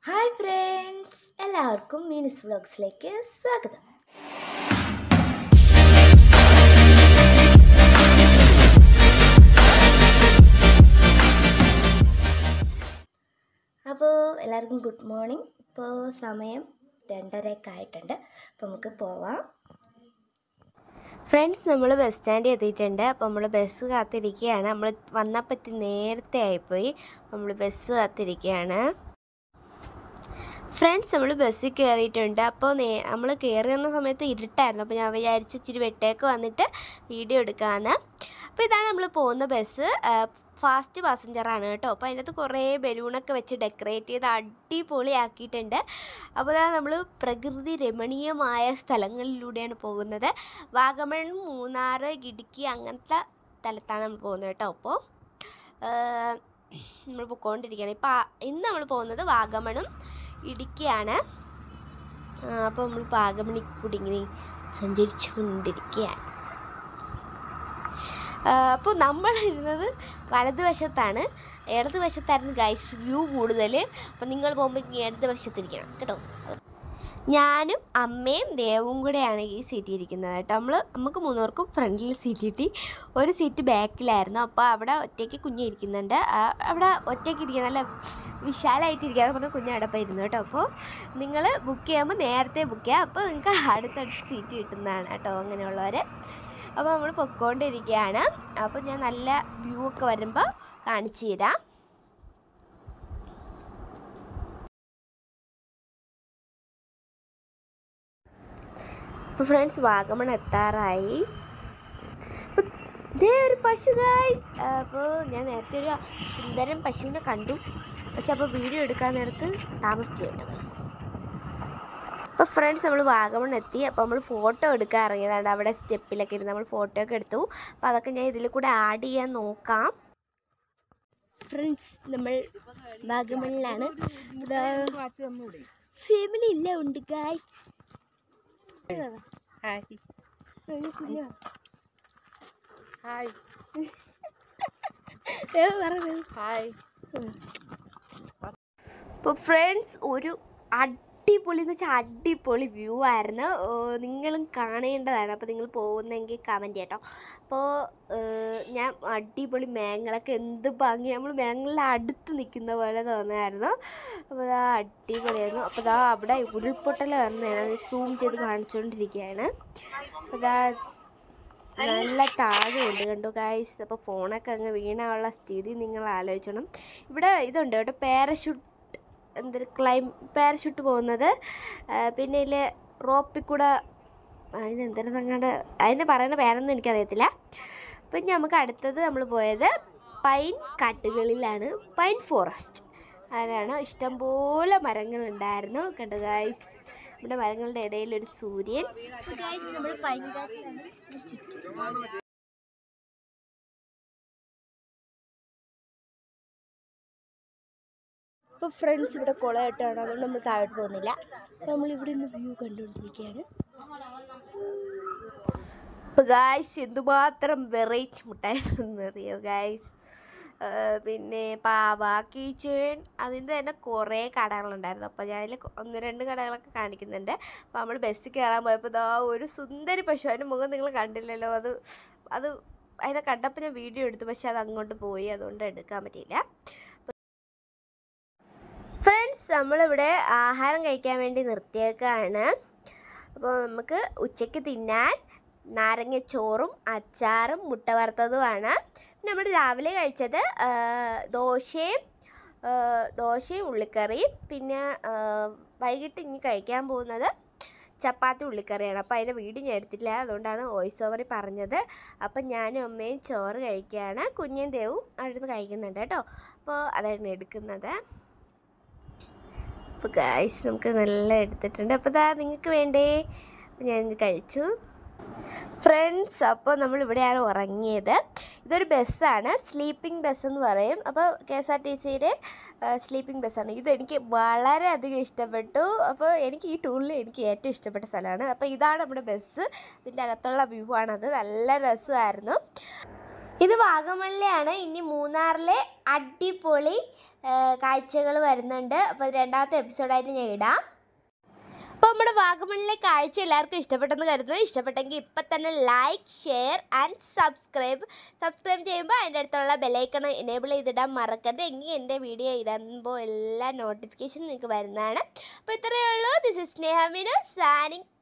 hi friends എല്ലാവർക്കും മീനുസ് വ്ളോഗ്സിലേക്ക് സ്വാഗതം അപ്പോൾ എല്ലാവർക്കും ഗുഡ് മോർണിംഗ് ഇപ്പോൾ സമയം രണ്ടരയൊക്കെ ആയിട്ടുണ്ട് അപ്പോൾ നമുക്ക് പോവാം ഫ്രണ്ട്സ് നമ്മൾ ബസ് സ്റ്റാൻഡിൽ എത്തിയിട്ടുണ്ട് അപ്പോൾ നമ്മൾ ബസ് കാത്തിരിക്കുകയാണ് നമ്മൾ വന്നപ്പോൾ നേരത്തെ ആയിപ്പോയി നമ്മൾ ബസ് കാത്തിരിക്കുകയാണ് ഫ്രണ്ട്സ് നമ്മൾ ബസ്സിൽ കയറിയിട്ടുണ്ട് അപ്പോൾ നേ നമ്മൾ കയറി വന്ന സമയത്ത് ഇരുട്ടായിരുന്നു അപ്പോൾ ഞാൻ വിചാരിച്ചു ഇച്ചിരി വെട്ടേക്ക് വന്നിട്ട് വീഡിയോ എടുക്കാമെന്ന് അപ്പോൾ ഇതാണ് നമ്മൾ പോകുന്ന ബസ് ഫാസ്റ്റ് പാസഞ്ചറാണ് കേട്ടോ അപ്പോൾ അതിനകത്ത് കുറേ ബലൂണൊക്കെ വെച്ച് ഡെക്കറേറ്റ് ചെയ്ത് അടിപൊളിയാക്കിയിട്ടുണ്ട് അപ്പോൾ അതാ നമ്മൾ പ്രകൃതി രമണീയമായ സ്ഥലങ്ങളിലൂടെയാണ് പോകുന്നത് വാഗമൺ മൂന്നാർ ഇടുക്കി അങ്ങനത്തെ സ്ഥലത്താണ് നമ്മൾ പോകുന്നത് കേട്ടോ അപ്പോൾ നമ്മൾ പോയിക്കൊണ്ടിരിക്കുകയാണ് ഇപ്പോൾ ഇന്ന് നമ്മൾ പോകുന്നത് വാഗമണും ഇടുക്കിയാണ് അപ്പോൾ നമ്മൾ വാഗമണി കൂടി ഇങ്ങനെ സഞ്ചരിച്ചു കൊണ്ടിരിക്കുകയാണ് അപ്പോൾ നമ്മൾ ഇരുന്നത് വലതുവശത്താണ് ഇടതുവശത്തായിരുന്നു ഗൈസ് വ്യൂ കൂടുതൽ അപ്പോൾ നിങ്ങൾ പോകുമ്പോൾ ഇനി ഇടതുവശത്തിരിക്കണം കേട്ടോ ഞാനും അമ്മയും ദേവും കൂടെയാണ് ഈ സീറ്റിൽ ഇരിക്കുന്നത് കേട്ടോ നമ്മൾ നമുക്ക് മൂന്നുപേർക്കും ഫ്രണ്ടിൽ സീറ്റ് കിട്ടി ഒരു സീറ്റ് ബാക്കിലായിരുന്നു അപ്പോൾ അവിടെ ഒറ്റയ്ക്ക് കുഞ്ഞ് ഇരിക്കുന്നുണ്ട് ആ, അവിടെ ഒറ്റയ്ക്ക് ഇരിക്കുക നല്ല വിശാലമായിട്ട് ഇരിക്കാതെ പറഞ്ഞാൽ കുഞ്ഞ് അടപ്പം ഇരുന്നു കേട്ടോ അപ്പോൾ നിങ്ങൾ ബുക്ക് ചെയ്യുമ്പോൾ നേരത്തെ ബുക്ക് ചെയ്യാം അപ്പോൾ നിങ്ങൾക്ക് അടുത്തടുത്ത് സീറ്റ് കിട്ടുന്നതാണ് കേട്ടോ അങ്ങനെയുള്ളവർ അപ്പോൾ നമ്മൾ പൊയ്ക്കൊണ്ടിരിക്കുകയാണ് അപ്പോൾ ഞാൻ നല്ല വ്യൂ ഒക്കെ വരുമ്പോൾ കാണിച്ചു തരാം അപ്പോൾ ഫ്രണ്ട്സ് വാഗമൺ എത്താറായി അപ്പോൾ ദേ ഒരു പശു ഗായ്സ് അപ്പോൾ ഞാൻ നേരത്തെ ഒരു സുന്ദരൻ പശുവിനെ കണ്ടു പക്ഷെ അപ്പോൾ വീഡിയോ എടുക്കാൻ നേരത്ത് താമസിച്ചു കേട്ടോ ഗൈസ് അപ്പോൾ ഫ്രണ്ട്സ് നമ്മൾ വാഗമൺ എത്തി അപ്പോൾ നമ്മൾ ഫോട്ടോ എടുക്കാൻ ഇറങ്ങിയതാണ് അവിടെ സ്റ്റെപ്പിലൊക്കെ ഇരുന്ന് നമ്മൾ ഫോട്ടോ ഒക്കെ എടുത്തു അപ്പോൾ അതൊക്കെ ഞാൻ ഇതിൽ കൂടെ ആഡ് ചെയ്യാൻ നോക്കാം ഫ്രണ്ട്സ് നമ്മൾ വാഗമണിലാണ് ഫാമിലി ഇല്ല ഉണ്ട് ഗായ് ഹായ് ഹായ് ഹായ് അപ്പോൾ ഫ്രണ്ട്സ് ഒരു അടിപൊളി എന്ന് വെച്ചാൽ അടിപൊളി വ്യൂ ആയിരുന്നു ഓ, നിങ്ങളും കാണേണ്ടതാണ് അപ്പോൾ നിങ്ങൾ പോകുന്നെങ്കിൽ കമൻറ്റ് ചെയ്യട്ടോ അപ്പോൾ ഞാൻ അടിപൊളി മേങ്ങളൊക്കെ എന്ത് ഭംഗി നമ്മൾ മേങ്ങളിലെ അടുത്ത് നിൽക്കുന്ന പോലെ തോന്നുമായിരുന്നു അപ്പോൾ അതാ അടിപൊളിയായിരുന്നു അപ്പോൾ അതാ അവിടെ ഉരുൾപൊട്ടൽ വന്നതാണ് സൂം ചെയ്ത് കാണിച്ചുകൊണ്ടിരിക്കുകയാണ് അപ്പോൾ അതാ നല്ല താഴെയുണ്ട് കണ്ടു ഗായ്സ് അപ്പോൾ ഫോണൊക്കെ അങ്ങ് വീണാനുള്ള സ്ഥിതി നിങ്ങൾ ആലോചിക്കണം ഇവിടെ ഇതുണ്ട് കേട്ടോ പാരഷൂട്ട് എന്തൊരു ക്ലൈം പാരഷൂട്ട് പോകുന്നത് ആ, പിന്നെ ഇതിൽ റോപ്പിൽ കൂടെ അതിനെന്തായിരുന്നു അങ്ങോട്ട് അതിന് പറയുന്ന പേരൊന്നും എനിക്കറിയത്തില്ല അപ്പം ഇനി നമുക്ക് അടുത്തത് നമ്മൾ പോയത് പൈൻ കാട്ടുകളിലാണ് പൈൻ ഫോറസ്റ്റ് അതിലാണ് ഇഷ്ടംപോലെ മരങ്ങളുണ്ടായിരുന്നു കണ്ടു ഗായ്സ് നമ്മുടെ മരങ്ങളുടെ ഇടയിൽ ഒരു സൂര്യൻ നമ്മൾ പൈൻകാട്ടിലാണ് ഇപ്പോൾ ഫ്രണ്ട്സ് ഇവിടെ കുളമായിട്ടാണ് അതുകൊണ്ട് നമ്മൾ താഴോട്ട് പോകുന്നില്ല അപ്പോൾ നമ്മൾ ഇവിടെ നിന്ന് വ്യൂ കണ്ടുകൊണ്ടിരിക്കുകയാണ് അപ്പോൾ ഗായ്സ് എന്തുമാത്രം വെറൈറ്റി മുട്ടായിരുന്നു അറിയോ ഗായ്സ് പിന്നെ പാവ കീച്ചേൺ അതിൻ്റെ തന്നെ കുറേ കടകളുണ്ടായിരുന്നു അപ്പോൾ ഞാൻ അതിൽ ഒന്ന് രണ്ട് കടകളൊക്കെ കാണിക്കുന്നുണ്ട് അപ്പോൾ നമ്മൾ ബസ്സിൽ കയറാൻ പോയപ്പോൾ ഇതാ ഒരു സുന്ദരി പശു അതിൻ്റെ മുഖം നിങ്ങൾ കണ്ടില്ലല്ലോ അത് അത് അതിനെ കണ്ടപ്പോൾ ഞാൻ വീഡിയോ എടുത്തു പക്ഷെ അത് അങ്ങോട്ട് പോയി അതുകൊണ്ട് എടുക്കാൻ പറ്റിയില്ല ഫ്രണ്ട്സ് നമ്മളിവിടെ ആഹാരം കഴിക്കാൻ വേണ്ടി നിർത്തിയേക്കാണ് അപ്പോൾ നമുക്ക് ഉച്ചയ്ക്ക് തിന്നാൻ നാരങ്ങച്ചോറും അച്ചാറും മുട്ട വറുത്തതുമാണ് നമ്മൾ രാവിലെ കഴിച്ചത് ആ, ദോശയും ആ, ദോശയും ഉള്ളിക്കറിയും പിന്നെ ആ, വൈകിട്ട് ഇനി കഴിക്കാൻ പോകുന്നത് ചപ്പാത്തി ഉള്ളിക്കറിയാണ് അപ്പോൾ അതിൻ്റെ വീഡിയോ ഞാൻ എടുത്തിട്ടില്ല അതുകൊണ്ടാണ് വോയിസ് ഓവറിൽ പറഞ്ഞത് അപ്പം ഞാനും അമ്മയും ചോറ് കഴിക്കുകയാണ് കുഞ്ഞും ദേവും അവിടെ നിന്ന് കഴിക്കുന്നുണ്ട് കേട്ടോ അപ്പോൾ അതാണ് എടുക്കുന്നത് അപ്പോൾ ഗായ്സ് നമുക്ക് നല്ല എടുത്തിട്ടുണ്ട് അപ്പോൾ ഇതാ നിങ്ങൾക്ക് വേണ്ടേ അപ്പോൾ ഞാൻ ഇത് കഴിച്ചു ഫ്രണ്ട്സ് അപ്പോൾ നമ്മൾ ഇവിടെയാണ് ഉറങ്ങിയത് ഇതൊരു ബസ്സാണ് സ്ലീപ്പിംഗ് ബസ് എന്ന് പറയും അപ്പോൾ കെ എസ് ആർ ടി സിയുടെ സ്ലീപ്പിംഗ് ബസ്സാണ് ഇതെനിക്ക് വളരെയധികം ഇഷ്ടപ്പെട്ടു അപ്പോൾ എനിക്ക് ഈ ടൂറിൽ എനിക്ക് ഏറ്റവും ഇഷ്ടപ്പെട്ട സ്ഥലമാണ് അപ്പോൾ ഇതാണ് നമ്മുടെ ബസ് ഇതിൻ്റെ അകത്തുള്ള വ്യൂ ആണത് നല്ല രസമായിരുന്നു ഇത് വാഗമണിലെയാണ് ഇനി മൂന്നാറിലെ അടിപൊളി കാഴ്ചകൾ വരുന്നുണ്ട് അപ്പോൾ രണ്ടാമത്തെ എപ്പിസോഡായിട്ട് ഞാൻ ഇടാം അപ്പോൾ നമ്മുടെ വാഗമണിലെ കാഴ്ച എല്ലാവർക്കും ഇഷ്ടപ്പെട്ടെന്ന് കരുതുന്നു ഇഷ്ടപ്പെട്ടെങ്കിൽ ഇപ്പം തന്നെ like share and subscribe subscribe ചെയ്യുമ്പോൾ അതിൻ്റെ അടുത്തുള്ള ബെലൈക്കൺ എനേബിൾ ചെയ്തിടാൻ മറക്കരുത് എങ്കിൽ എൻ്റെ വീഡിയോ ഇടുമ്പോൾ എല്ലാ നോട്ടിഫിക്കേഷൻ നിങ്ങൾക്ക് വരുന്നതാണ് അപ്പോൾ ഇത്രയേ ഉള്ളൂ ദിസ് ഇസ് സ്നേഹ മീനു സാനിങ്